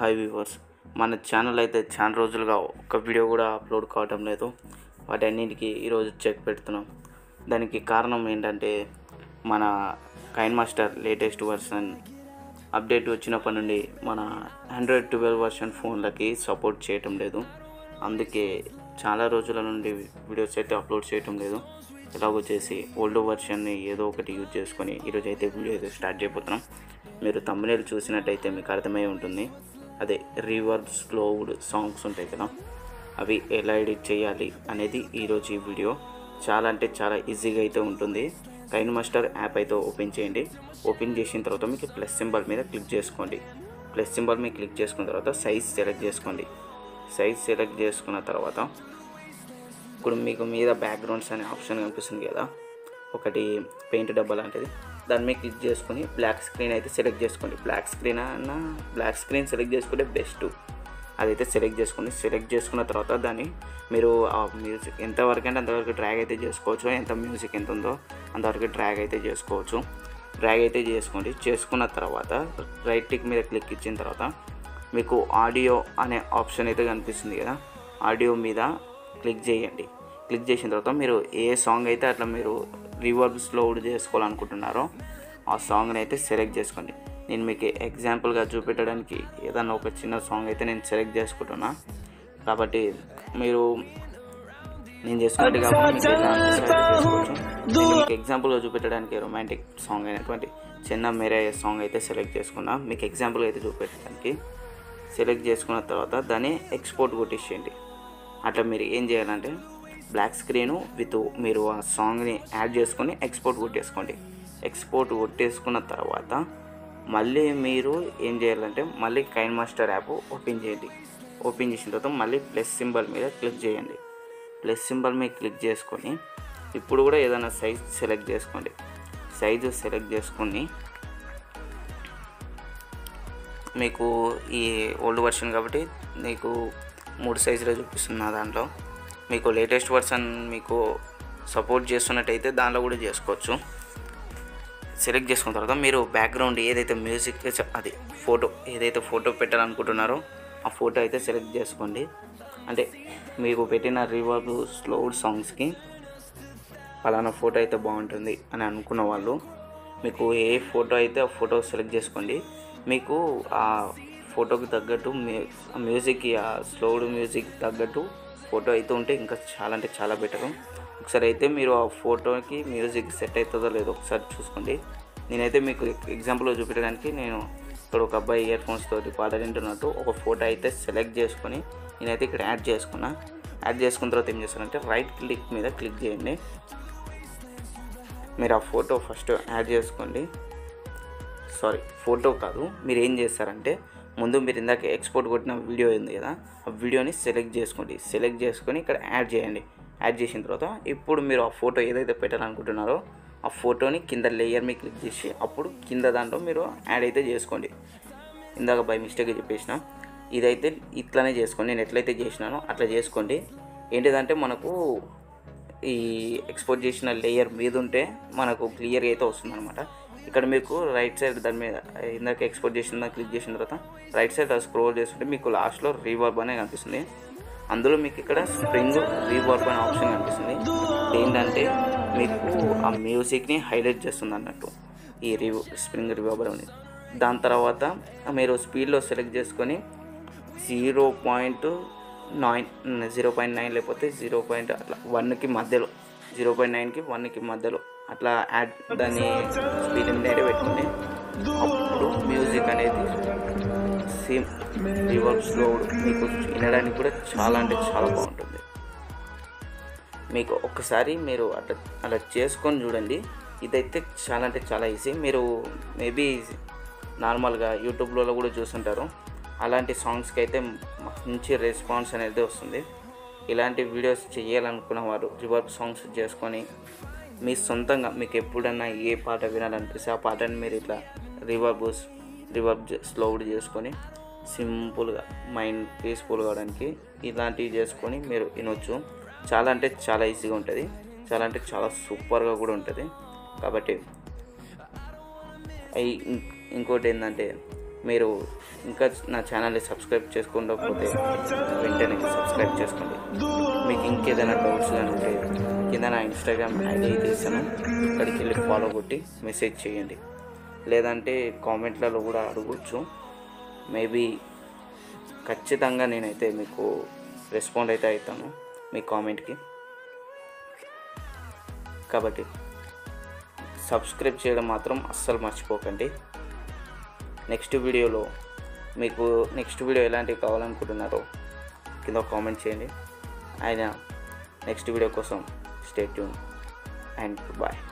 high viewers మన channel అయితే చాలా రోజులుగా ఒక వీడియో కూడా అప్లోడ్ కావటం లేదు వాటన్నిటికీ ఈరోజు చెక్ పెడుతున్నాం దానికి కారణం ఏంటంటే మన KineMaster latest version update వచ్చినప్పటి నుండి మన ఆండ్రాయిడ్ ట్వెల్వ్ వర్షన్ ఫోన్లకి సపోర్ట్ చేయటం లేదు అందుకే చాలా రోజుల నుండి వీడియోస్ అయితే అప్లోడ్ చేయటం లేదు ఎలాగో చేసి ఓల్డ్ వర్షన్ని ఏదో ఒకటి యూజ్ చేసుకొని ఈరోజు అయితే వీడియో అయితే స్టార్ట్ చేయబోతున్నాం మీరు తమ్మునేలు చూసినట్టయితే మీకు అర్థమై ఉంటుంది అదే రివర్బ్ స్లోవుడ్ సాంగ్స్ ఉంటాయి కదా అవి ఎలా ఎడిట్ చేయాలి అనేది ఈరోజు ఈ వీడియో చాలా అంటే చాలా ఈజీగా అయితే ఉంటుంది కైన్ మాస్టర్ యాప్ అయితే ఓపెన్ చేయండి ఓపెన్ చేసిన తర్వాత మీకు ప్లస్ సింబల్ మీద క్లిక్ చేసుకోండి ప్లస్ సింబల్ మీద క్లిక్ చేసుకున్న తర్వాత సైజ్ సెలెక్ట్ చేసుకోండి సైజ్ సెలెక్ట్ చేసుకున్న తర్వాత ఇప్పుడు మీకు మీద బ్యాక్గ్రౌండ్స్ అనే ఆప్షన్ కనిపిస్తుంది కదా ఒకటి పెయింట్ డబ్బా లాంటిది దాని మీద క్లిక్ చేసుకొని బ్లాక్ స్క్రీన్ అయితే సెలెక్ట్ చేసుకోండి బ్లాక్ స్క్రీన్ అన్న బ్లాక్ స్క్రీన్ సెలెక్ట్ చేసుకుంటే బెస్ట్ అదైతే సెలెక్ట్ చేసుకోండి సెలెక్ట్ చేసుకున్న తర్వాత దాన్ని మీరు ఆ మ్యూజిక్ ఎంతవరకు అంటే అంతవరకు డ్రాగ్ అయితే చేసుకోవచ్చు ఎంత మ్యూజిక్ ఎంత ఉందో అంతవరకు డ్రాగ్ అయితే చేసుకోవచ్చు డ్రాగ్ అయితే చేసుకోండి చేసుకున్న తర్వాత రైట్ క్లిక్ మీద క్లిక్ ఇచ్చిన తర్వాత మీకు ఆడియో అనే ఆప్షన్ అయితే కనిపిస్తుంది కదా ఆడియో మీద క్లిక్ చేయండి క్లిక్ చేసిన తర్వాత మీరు ఏ సాంగ్ అయితే అట్లా మీరు రివర్బ్స్ లోడ్ చేసుకోవాలనుకుంటున్నారో ఆ సాంగ్ని అయితే సెలెక్ట్ చేసుకోండి నేను మీకు ఎగ్జాంపుల్గా చూపెట్టడానికి ఏదన్నా ఒక చిన్న సాంగ్ అయితే నేను సెలెక్ట్ చేసుకుంటున్నా కాబట్టి మీరు నేను చేసుకున్నట్టు కాకుండా మీకు ఎలా అనిపిస్తే అలా చేసుకోవచ్చు నేను మీకు ఎగ్జాంపుల్గా చూపెట్టడానికి రొమాంటిక్ సాంగ్ అయినటువంటి చిన్న మేరే సాంగ్ అయితే సెలెక్ట్ చేసుకున్నా మీకు ఎగ్జాంపుల్ అయితే చూపెట్టడానికి సెలెక్ట్ చేసుకున్న తర్వాత దాన్ని ఎక్స్పోర్ట్ కొట్టించేయండి అట్లా మీరు ఏం చేయాలంటే బ్లాక్ స్క్రీను విత్ మీరు ఆ సాంగ్ని యాడ్ చేసుకొని ఎక్స్పోర్ట్ కొట్టేసుకోండి ఎక్స్పోర్ట్ కొట్టేసుకున్న తర్వాత మళ్ళీ మీరు ఏం చేయాలంటే మళ్ళీ కైన్ మాస్టర్ యాప్ ఓపెన్ చేయండి ఓపెన్ చేసిన తర్వాత మళ్ళీ ప్లస్ సింబల్ మీద క్లిక్ చేయండి ప్లస్ సింబల్ మీద క్లిక్ చేసుకొని ఇప్పుడు కూడా ఏదైనా సైజ్ సెలెక్ట్ చేసుకోండి సైజు సెలెక్ట్ చేసుకొని మీకు ఈ ఓల్డ్ వర్షన్ కాబట్టి మీకు మూడు సైజులో చూపిస్తుంది నా దాంట్లో మీకు లేటెస్ట్ వర్షన్ మీకు సపోర్ట్ చేస్తున్నట్టయితే దాంట్లో కూడా చేసుకోవచ్చు సెలెక్ట్ చేసుకున్న తర్వాత మీరు బ్యాక్గ్రౌండ్ ఏదైతే మ్యూజిక్ అది ఫోటో ఏదైతే ఫోటో పెట్టాలనుకుంటున్నారో ఆ ఫోటో అయితే సెలెక్ట్ చేసుకోండి అంటే మీకు పెట్టిన రివర్బ్ స్లోడ్ సాంగ్స్కి పలానా ఫోటో అయితే బాగుంటుంది అని అనుకున్న వాళ్ళు మీకు ఏ ఫోటో అయితే ఆ ఫోటో సెలెక్ట్ చేసుకోండి మీకు ఆ ఫోటోకి తగ్గట్టు మ్యూజిక్ ఆ స్లోడ్ మ్యూజిక్ తగ్గట్టు ఫోటో అయితే ఉంటే ఇంకా చాలా అంటే చాలా బెటరు ఒకసారి అయితే మీరు ఆ ఫోటోకి మ్యూజిక్ సెట్ అవుతుందో లేదో ఒకసారి చూసుకోండి నేనైతే మీకు ఎగ్జాంపుల్గా చూపించడానికి నేను ఇక్కడ ఒక అబ్బాయి ఇయర్ ఫోన్స్ తోటి పాట వింటున్నట్టు ఒక ఫోటో అయితే సెలెక్ట్ చేసుకొని నేనైతే ఇక్కడ యాడ్ చేసుకున్నా యాడ్ చేసుకున్న తర్వాత ఏం చేస్తానంటే రైట్ క్లిక్ మీద క్లిక్ చేయండి మీరు ఆ ఫోటో ఫస్ట్ యాడ్ చేసుకోండి సారీ ఫోటో కాదు మీరు ఏం చేస్తారంటే ముందు మీరు ఇందాక ఎక్స్పోర్ట్ కొట్టిన వీడియో ఉంది కదా ఆ వీడియోని సెలెక్ట్ చేసుకోండి సెలెక్ట్ చేసుకొని ఇక్కడ యాడ్ చేయండి యాడ్ చేసిన తర్వాత ఇప్పుడు మీరు ఆ ఫోటో ఏదైతే పెట్టాలనుకుంటున్నారో ఆ ఫోటోని కింద లేయర్ మీద క్లిక్ చేసి అప్పుడు కింద దాంట్లో మీరు యాడ్ అయితే చేసుకోండి ఇందాక బై మిస్టేక్గా చెప్పేసిన ఇదైతే ఇట్లానే చేసుకోండి నేను ఎట్లయితే చేసినానో అట్లా చేసుకోండి ఏంటిదంటే మనకు ఈ ఎక్స్పోర్ట్ చేసిన లేయర్ మీద ఉంటే మనకు క్లియర్గా అయితే వస్తుంది అనమాట ఇక్కడ మీకు రైట్ సైడ్ దాని మీద ఇందాక ఎక్స్పోర్ట్ చేసిన దాన్ని క్లిక్ చేసిన తర్వాత రైట్ సైడ్ స్క్రోల్ చేస్తుంటే మీకు లాస్ట్లో రీవర్బ్ అనే కనిపిస్తుంది అందులో మీకు ఇక్కడ స్ప్రింగ్ రీవర్బ్ అనే ఆప్షన్ కనిపిస్తుంది ఏంటంటే మీకు ఆ మ్యూజిక్ని హైలైట్ చేస్తుంది అన్నట్టు ఈ రివ్ స్ప్రింగ్ రివర్బ్ అనేది దాని తర్వాత మీరు స్పీడ్లో సెలెక్ట్ చేసుకొని zero point nine zero point nine లేకపోతే జీరో పాయింట్ అట్లా వన్కి మధ్యలో జీరో పాయింట్ నైన్కి వన్కి మధ్యలో అట్లా యాడ్ దాన్ని స్పీడ్ అనేది పెట్టుకుంటే అప్పుడు మ్యూజిక్ అనేది సేమ్ రివర్బ్ స్లో మీకు వినడానికి కూడా చాలా అంటే చాలా బాగుంటుంది మీకు ఒక్కసారి మీరు అట్లా అలా చేసుకొని చూడండి ఇదైతే చాలా అంటే చాలా ఈజీ మీరు మేబీ నార్మల్గా యూట్యూబ్లో కూడా చూస్తుంటారు అలాంటి సాంగ్స్కి అయితే మంచి రెస్పాన్స్ అనేది వస్తుంది ఇలాంటి వీడియోస్ చేయాలనుకున్న వారు రివర్బ్ సాంగ్స్ చేసుకొని మీ సొంతంగా మీకు ఎప్పుడన్నా ఏ పాట వినాలనిపిస్తే ఆ పాటని మీరు ఇట్లా రివర్బ్ రివర్బ్ స్లోడ్ చేసుకొని సింపుల్గా మైండ్ పీస్ఫుల్ కావడానికి ఇలాంటివి చేసుకొని మీరు వినొచ్చు చాలా అంటే చాలా ఈజీగా ఉంటుంది చాలా అంటే చాలా సూపర్గా కూడా ఉంటుంది కాబట్టి అయి ఇంకోటి ఏంటంటే మీరు ఇంకా నా ఛానల్ని సబ్స్క్రైబ్ చేసుకోకపోతే వెంటనే సబ్స్క్రైబ్ చేసుకోండి మీకు ఇంకేదైనా డౌట్స్ కానీ ఉంటే కింద నా ఇన్స్టాగ్రామ్ ఐడి అయితే ఇస్తాను అక్కడికి వెళ్ళి ఫాలో కొట్టి మెసేజ్ చేయండి లేదంటే కామెంట్లలో కూడా అడగచ్చు మేబీ ఖచ్చితంగా నేనైతే మీకు రెస్పాండ్ అయితే అవుతాను మీ కామెంట్కి కాబట్టి సబ్స్క్రైబ్ చేయడం మాత్రం అస్సలు మర్చిపోకండి నెక్స్ట్ వీడియోలో మీకు నెక్స్ట్ వీడియో ఎలాంటివి కావాలనుకుంటున్నారో కింద కామెంట్ చేయండి ఆయన నెక్స్ట్ వీడియో కోసం స్టే ట్యూన్ అండ్ బాయ్